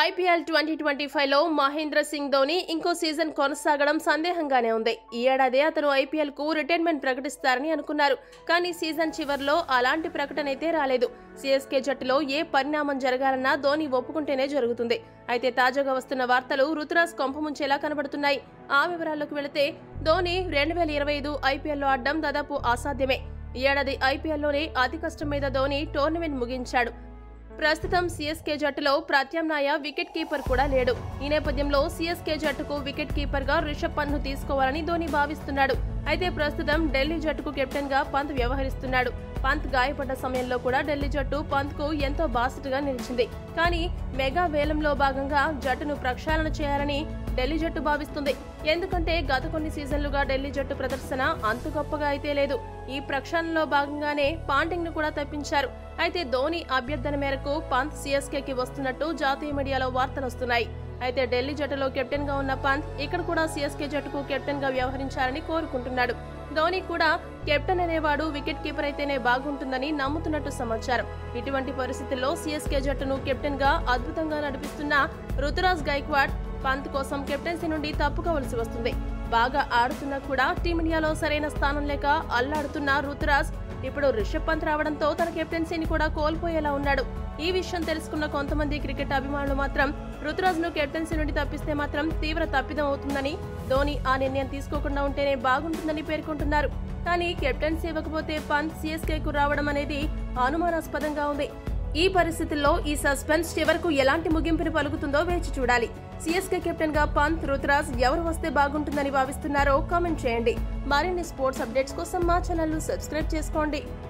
IPL twenty twenty five లో మహేంద్ర సింగ్ ధోని ఇంకో season కొనసాగడం సందేహంగానే ఉంది ఈ ఏడాది అతను ఐపీఎల్ కు రిటైర్మెంట్ ప్రకటిస్తారని అనుకున్నారు కానీ సీజన్ చివర్లో అలాంటి ప్రకటన అయితే రాలేదు సిఎస్కే జట్టులో ఏ పరిణామం జరగాలన్నా ధోని ఒప్పుకుంటేనే జరుగుతుంది అయితే తాజాగా వస్తున్న వార్తలు రుతురాజ్ కొంపముంచేలా కనబడుతున్నాయి ఆ వివరాల్లోకి వెళితే ధోని రెండు వేల ఇరవై ఐదు ఐపీఎల్లో ఆడడం దాదాపు అసాధ్యమే ఈ ఏడాది ఐపీఎల్లోనే అతి కష్టం మీద ధోని టోర్నమెంట్ ముగించాడు ప్రస్తుతం సిఎస్కే జట్టులో ప్రత్యామ్నాయ వికెట్ కీపర్ కూడా లేడు ఈ నేపథ్యంలో సిఎస్కే జట్టుకు వికెట్ కీపర్ గా రిషబ్ పంత్ ను తీసుకోవాలని ధోని భావిస్తున్నాడు అయితే ప్రస్తుతం ఢిల్లీ జట్టుకు కెప్టెన్ గా పంత్ వ్యవహరిస్తున్నాడు పంత్ గాయపడ్డ సమయంలో కూడా ఢిల్లీ జట్టు పంత్ కు ఎంతో బాసటగా నిలిచింది కానీ మెగా వేలంలో భాగంగా జట్టును ప్రక్షాళన చేయాలని ఢిల్లీ జట్టు భావిస్తుంది ఎందుకంటే గత కొన్ని సీజన్లుగా ఢిల్లీ జట్టు ప్రదర్శన అంత గొప్పగా అయితే లేదు ఈ ప్రక్షాళనలో భాగంగానే పాంటింగ్ ను కూడా తప్పించారు అయితే ధోని అభ్యర్థన మేరకు పంత్ సిఎస్కే కి వస్తున్నట్టు జాతీయ మీడియాలో వార్తలు వస్తున్నాయి అయితే ఢిల్లీ జట్టులో కెప్టెన్ గా ఉన్న పంత్ ఇక్కడ కూడా సిఎస్కే జట్టుకు కెప్టెన్ గా వ్యవహరించాలని కోరుకుంటున్నాడు ధోని కూడా కెప్టెన్ అనేవాడు వికెట్ కీపర్ అయితేనే బాగుంటుందని నమ్ముతున్నట్టు సమాచారం ఇటువంటి పరిస్థితుల్లో సిఎస్కే జట్టును కెప్టెన్ గా అద్భుతంగా నడిపిస్తున్న రుతురాజ్ గైక్వాడ్ పంత్ కోసం కెప్టెన్సీ నుండి తప్పుకోవలసి వస్తుంది బాగా ఆడుతున్నా కూడా టీమిండియాలో సరైన స్థానం లేక అల్లాడుతున్న రుతురాజ్ ఇప్పుడు రిషబ్ పంత్ రావడంతో తన కెప్టెన్సీని కూడా కోల్పోయేలా ఉన్నాడు ఈ విషయం తెలుసుకున్న కొంతమంది క్రికెట్ అభిమానులు మాత్రం రుతురాజ్ ను కెప్టెన్సీ నుండి తప్పిస్తే మాత్రం తీవ్ర తప్పిదం అవుతుందని ధోని ఆ నిర్ణయం తీసుకోకుండా ఉంటేనే బాగుంటుందని పేర్కొంటున్నారు కానీ కెప్టెన్సీ ఇవ్వకపోతే పంత్ సిఎస్కే కు రావడం అనేది అనుమానాస్పదంగా ఉంది ఈ పరిస్థితుల్లో ఈ సస్పెన్స్ చివరకు ఎలాంటి ముగింపుని పలుకుతుందో వేచి చూడాలి సిఎస్కే కెప్టెన్ గా పంత్ రుతురాజ్ ఎవరు వస్తే బాగుంటుందని భావిస్తున్నారో కామెంట్ చేయండి మరిన్ని స్పోర్ట్స్ అప్డేట్స్ కోసం మా ఛానల్ ను సబ్స్క్రైబ్ చేసుకోండి